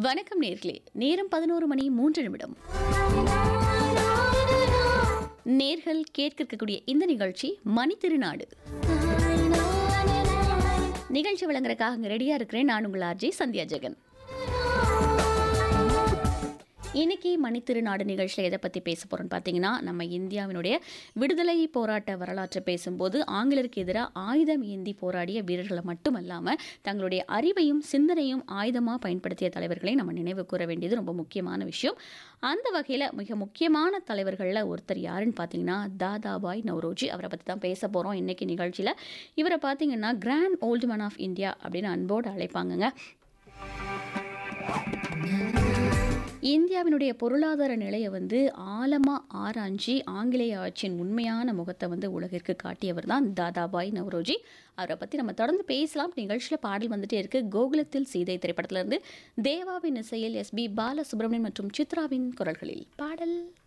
வணக்கம் நேர்களே நேரம் பதினோரு மணி மூன்று நிமிடம் நேர்கள் கேட்க இருக்கக்கூடிய இந்த நிகழ்ச்சி மணி திருநாடு நிகழ்ச்சி வழங்குறதுக்காக அங்கே ரெடியாக இருக்கிறேன் நான் உங்கள் ஆர்ஜி சந்தியா ஜெகன் இன்னைக்கு மணித்திருநாடு நிகழ்ச்சியில் எதை பற்றி பேச போகிறோம்னு பார்த்தீங்கன்னா நம்ம இந்தியாவினுடைய விடுதலை போராட்ட வரலாற்றை பேசும்போது ஆங்கிலருக்கு எதிராக ஆயுதம் ஏந்தி போராடிய வீரர்களை மட்டுமல்லாமல் தங்களுடைய அறிவையும் சிந்தனையும் ஆயுதமாக பயன்படுத்திய தலைவர்களை நம்ம நினைவு கூற வேண்டியது ரொம்ப முக்கியமான விஷயம் அந்த வகையில் மிக முக்கியமான தலைவர்களில் ஒருத்தர் யாருன்னு பார்த்தீங்கன்னா தாதாபாய் நவ்ரோஜி அவரை பற்றி தான் பேச போகிறோம் இன்னைக்கு நிகழ்ச்சியில் இவரை பார்த்தீங்கன்னா grand old man of India அப்படின்னு அன்போடு அழைப்பாங்கங்க இந்தியாவினுடைய பொருளாதார நிலையை வந்து ஆழமாக ஆராய்ஞ்சி ஆங்கிலேய ஆட்சியின் உண்மையான முகத்தை வந்து உலகிற்கு காட்டியவர் தான் தாதாபாய் நவ்ரோஜி அவரை பற்றி நம்ம தொடர்ந்து பேசலாம் நிகழ்ச்சியில் பாடல் வந்துட்டே இருக்கு கோகுலத்தில் சீதை திரைப்படத்திலிருந்து தேவாவின் இசையில் எஸ்பி பாலசுப்ரமணியன் மற்றும் சித்ராவின் குரல்களில் பாடல்